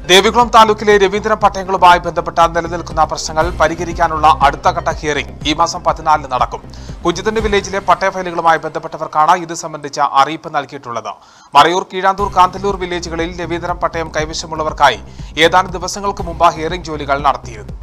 ദേവികുളം താലൂക്കിലെ രവീന്ദ്രൻ പട്ടയങ്ങളുമായി ബന്ധപ്പെട്ട നിലനിൽക്കുന്ന പ്രശ്നങ്ങൾ പരിഹരിക്കാനുള്ള അടുത്ത ഘട്ട ഹിയറിംഗ് ഈ മാസം പതിനാലിന് നടക്കും കുഞ്ചിത്തണ്ടി വില്ലേജിലെ പട്ടയ ഫയലുകളുമായി ബന്ധപ്പെട്ടവർക്കാണ് ഇത് സംബന്ധിച്ച അറിയിപ്പ് നൽകിയിട്ടുള്ളത് മറയൂർ കീഴാന്തൂർ കാന്തല്ലൂർ വില്ലേജുകളിൽ രവീന്ദ്രൻ പട്ടയം കൈവശമുള്ളവർക്കായി ഏതാനും ദിവസങ്ങൾക്ക് മുമ്പ് ഹിയറിംഗ് ജോലികൾ നടത്തിയിരുന്നു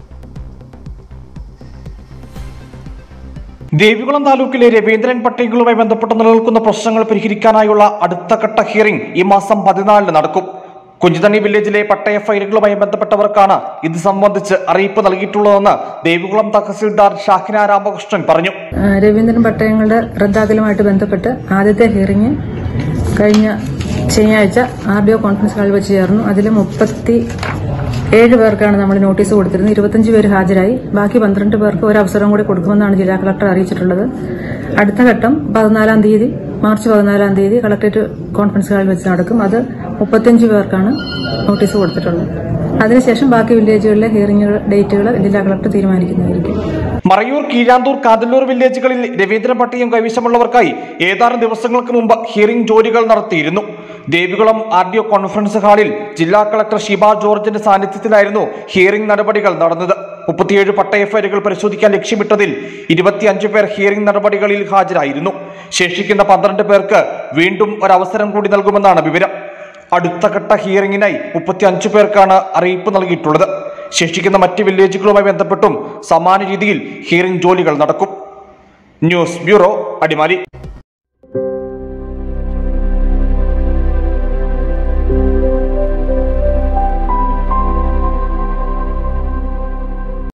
ദേവികുളം താലൂക്കിലെ രവീന്ദ്രൻ പട്ടയങ്ങളുമായി ബന്ധപ്പെട്ട് നിലനിൽക്കുന്ന പ്രശ്നങ്ങൾ പരിഹരിക്കാനായുള്ള അടുത്ത ഘട്ട ഹിയറിംഗ് ഈ മാസം പതിനാലിന് നടക്കും കുഞ്ചുതണ്ണി വില്ലേജിലെ പട്ടയ ഫയലുകളുമായി ബന്ധപ്പെട്ടവർക്കാണ് ഇത് സംബന്ധിച്ച് അറിയിപ്പ് നൽകിയിട്ടുള്ളതെന്ന് ദേവികുളം തഹസിൽദാർ ഷാഹിന രാമകൃഷ്ണൻ പറഞ്ഞു ആ, രവീന്ദ്രൻ പട്ടയങ്ങളുടെ റദ്ദാക്കലുമായിട്ട് ബന്ധപ്പെട്ട് ആദ്യത്തെ ഹിയറിംഗ് കഴിഞ്ഞ ശനിയാഴ്ച ആർ ഡി ഒ കോൺഫറൻസ് ഹാളിൽ വെച്ച് ചേർന്നു അതിൽ മുപ്പത്തി ഏഴ് പേർക്കാണ് നമ്മൾ നോട്ടീസ് കൊടുത്തിരുന്നത് ഇരുപത്തഞ്ച് പേര് ഹാജരായി ബാക്കി പന്ത്രണ്ട് പേർക്ക് ഒരു അവസരം കൂടി കൊടുക്കുമെന്നാണ് ജില്ലാ കളക്ടർ അറിയിച്ചിട്ടുള്ളത് അടുത്ത ഘട്ടം പതിനാലാം തീയതി മാർച്ച് പതിനാലാം തീയതി കളക്ടറേറ്റ് കോൺഫറൻസ് ഹാളിൽ വെച്ച് നടക്കും അത് മുപ്പത്തിയഞ്ച് പേർക്കാണ് നോട്ടീസ് കൊടുത്തിട്ടുള്ളത് അതിനുശേഷം ബാക്കി വില്ലേജുകളിലെ ഹിയറിംഗ് ഡേറ്റുകൾ ജില്ലാ കളക്ടർ തീരുമാനിക്കുന്നതായിരിക്കും മറയൂർ കീഴാന്തൂർ കാതല്ലൂർ വില്ലേജുകളിൽ രവീന്ദ്രൻ പട്ടയം കൈവശമുള്ളവർക്കായി ഏതാനും ദിവസങ്ങൾക്ക് മുമ്പ് ഹിയറിംഗ് ജോലികൾ നടത്തിയിരുന്നു Devikulam R D O conference ഹാളിൽ ജില്ലാ കളക്ടർ ഷിബ ജോർജിന്റെ സാന്നിധ്യത്തിലായിരുന്നു ഹിയറിംഗ് നടപടികൾ നടന്നത് മുപ്പത്തിയേഴ് പട്ടയ ഫയലുകൾ പരിശോധിക്കാൻ ലക്ഷ്യമിട്ടതിൽ ഇരുപത്തിയഞ്ച് പേർ ഹിയറിംഗ് നടപടികളിൽ ഹാജരായിരുന്നു ശേഷിക്കുന്ന പന്ത്രണ്ട് പേർക്ക് വീണ്ടും ഒരവസരം കൂടി നൽകുമെന്നാണ് വിവരം അടുത്ത ഘട്ട ഹിയറിംഗിനായി മുപ്പത്തി അഞ്ച് പേർക്കാണ് അറിയിപ്പ് നൽകിയിട്ടുള്ളത് ശേഷിക്കുന്ന മറ്റ് വില്ലേജുകളുമായി ബന്ധപ്പെട്ടും സമാന രീതിയിൽ ഹിയറിംഗ് ജോലികൾ നടക്കും ന്യൂസ് ബ്യൂറോ അടിമാലി